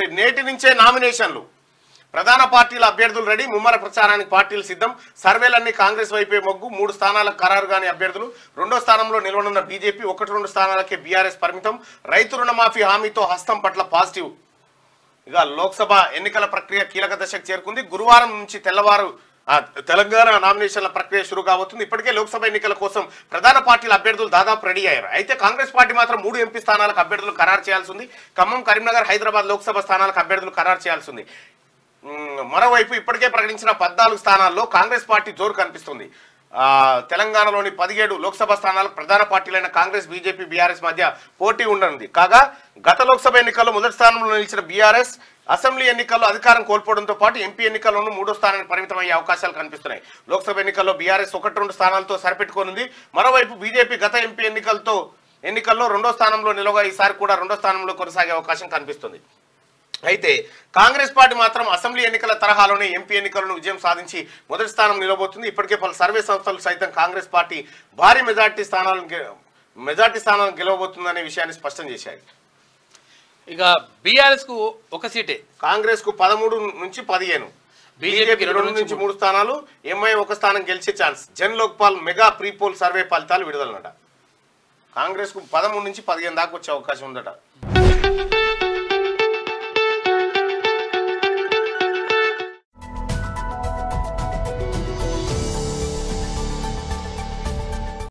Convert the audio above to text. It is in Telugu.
నేటి నుంచే నామినేషన్లు ప్రధాన పార్టీల అభ్యర్థులు రెడీ ముమ్మర ప్రచారానికి పార్టీలు సిద్ధం సర్వేలన్నీ కాంగ్రెస్ వైపే మొగ్గు మూడు స్థానాలకు ఖరారు కాని అభ్యర్థులు రెండో స్థానంలో నిలవనున్న బీజేపీ ఒకటి రెండు స్థానాలకే బీఆర్ఎస్ పరిమితం రైతు రుణమాఫీ హామీతో హస్తం పట్ల పాజిటివ్ ఇక లోక్సభ ఎన్నికల ప్రక్రియ కీలక దశకు చేరుకుంది గురువారం నుంచి తెల్లవారు ఆ, తెలంగాణ నామినేషన్ల ప్రక్రియ షురు కాబోతుంది ఇప్పటికే లోక్సభ ఎన్నికల కోసం ప్రధాన పార్టీల అభ్యర్థులు దాదాపు రెడీ అయ్యారు అయితే కాంగ్రెస్ పార్టీ మాత్రం మూడు ఎంపీ స్థానాలకు అభ్యర్థులు ఖరారు చేయాల్సి ఉంది ఖమ్మం కరీంనగర్ హైదరాబాద్ లోక్సభ స్థానాలకు అభ్యర్థులు ఖరారు చేయాల్సి ఉంది ఉమ్, మరోవైపు ఇప్పటికే ప్రకటించిన పద్నాలుగు స్థానాల్లో కాంగ్రెస్ పార్టీ జోరు కనిపిస్తుంది ఆ, తెలంగాణలోని పదిహేడు లోక్సభ స్థానాలకు ప్రధాన పార్టీలైన కాంగ్రెస్ బీజేపీ బీఆర్ఎస్ మధ్య పోటీ ఉండనుంది కాగా గత లోక్సభ ఎన్నికల్లో మొదటి స్థానంలో నిలిచిన బీఆర్ఎస్ అసెంబ్లీ ఎన్నికల్లో అధికారం కోల్పోవడంతో పాటు ఎంపీ ఎన్నికల్లోనూ మూడో స్థానానికి పరిమితమయ్యే అవకాశాలు కనిపిస్తున్నాయి లోక్సభ ఎన్నికల్లో బీఆర్ఎస్ ఒకటి రెండు స్థానాలతో సరిపెట్టుకోనుంది మరోవైపు బీజేపీ గత ఎంపీ ఎన్నికలతో ఎన్నికల్లో రెండో స్థానంలో నిలవగా ఈసారి కూడా రెండో స్థానంలో కొనసాగే అవకాశం కనిపిస్తుంది అయితే కాంగ్రెస్ పార్టీ మాత్రం అసెంబ్లీ ఎన్నికల తరహాలోనే ఎంపీ ఎన్నికలను విజయం సాధించి మొదటి స్థానం నిలబోతుంది ఇప్పటికే పలు సర్వే సంస్థలు సైతం కాంగ్రెస్ పార్టీ భారీ మెజార్టీ స్థానాలను గె- మెజార్టీ స్థానాలను గెలవబోతుందనే విషయాన్ని స్పష్టం చేశాయి ఇక బీఆర్ఎస్ కు ఒక సీటే కాంగ్రెస్ కు పదమూడు నుంచి పదిహేను బీజేపీ రెండు నుంచి మూడు స్థానాలు ఎంఐ ఒక స్థానం గెలిచే chance Jan Lokpal mega prepoll survey ఫలితాలు విడుదలనట కాంగ్రెస్ కు పదమూడు నుంచి పదిహేను దాకా వచ్చే అవకాశం ఉందట